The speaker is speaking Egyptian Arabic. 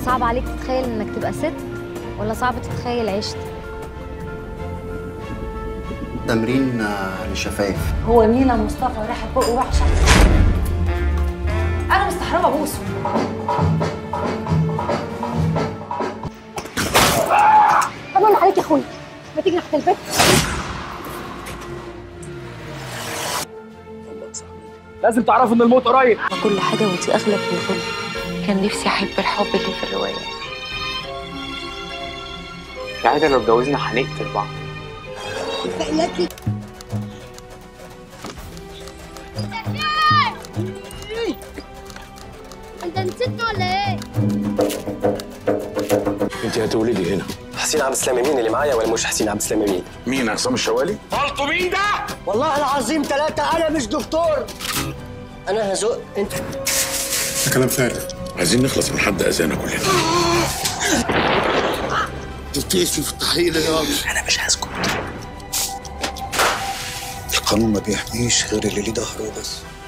صعب عليك تتخيل انك تبقى ست ولا صعب تتخيل عشت تمرين آه، للشفايف هو مينا مصطفى ريحه بقه وحشه انا مستحرمه ابوسه طبعا عليك يا اخويا ما تيجي ناحيه البيت لازم تعرفوا ان الموت قريب كل حاجه وانت اغلب من الغل كان نفسي احب الحب اللي في الروايه يا عادة لو اتجوزنا هنقتل بعض انت نسيت ولا ايه؟ انت هتولدي هنا حسين عبد السلام مين اللي معايا ولا مش حسين عبد السلام مين؟ مين عصام الشوالي والله العظيم ثلاثة أنا مش دكتور أنا هزق أنت ده كلام فارغ عايزين نخلص من حد اذانا كلنا تفتيش في التحقيق يا راجل أنا مش هسكت القانون ما بيحميش غير اللي ليه ظهره بس